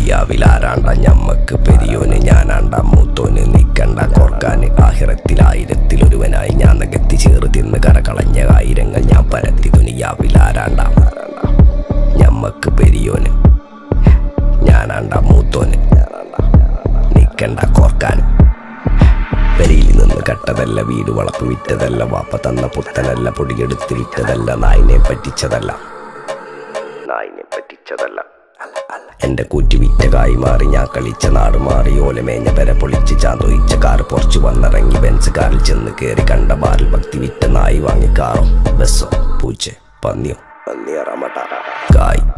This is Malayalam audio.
ദുനിയാവിലാരാണ്ട ഞമ്മക്ക് പെരിയോന് ഞാനാണ്ട മൂത്തോന് നിക്കണ്ട കോർക്കാന് ആഹിറത്തിൽ ആയിരത്തിലൊരുവനായി ഞാൻ നികത്തി ചേറ് തിന്ന് കരകളഞ്ഞ ആയിരങ്ങൾ ഞാൻ പരത്തി ദുനിയാവിലാരാണ്ട ഞമ്മക്ക് പെരിയോന് ഞാനാണ്ട മൂത്തോന് നിക്കണ്ട കോർക്കാന് പെരിയിൽ നിന്ന് കട്ടതല്ല വീട് വളപ്പ് വിറ്റതല്ല വാപ്പ തന്ന പുത്തനല്ല പൊടിയെടുത്ത് വിറ്റതല്ല നായിനെ പറ്റിച്ചതല്ല നായിനെ പറ്റിച്ചതല്ല എന്റെ കൂറ്റി വിറ്റ കായി മാറി ഞാൻ കളിച്ച നാട് മാറി ഓലമേഞ്ഞ പെര പൊളിച്ച് ചാന്തൊയിച്ച കാറ് പൊറച്ചു വന്നിറങ്ങി ബെൻസ് കാറിൽ ചെന്ന് കയറി കണ്ട ബാറിൽ ഭക്തി വിറ്റ നായി വാങ്ങി കാറോ ബസ്സോ പൂച്ച പന്നിയോ പന്നിയറമട്ട കായ്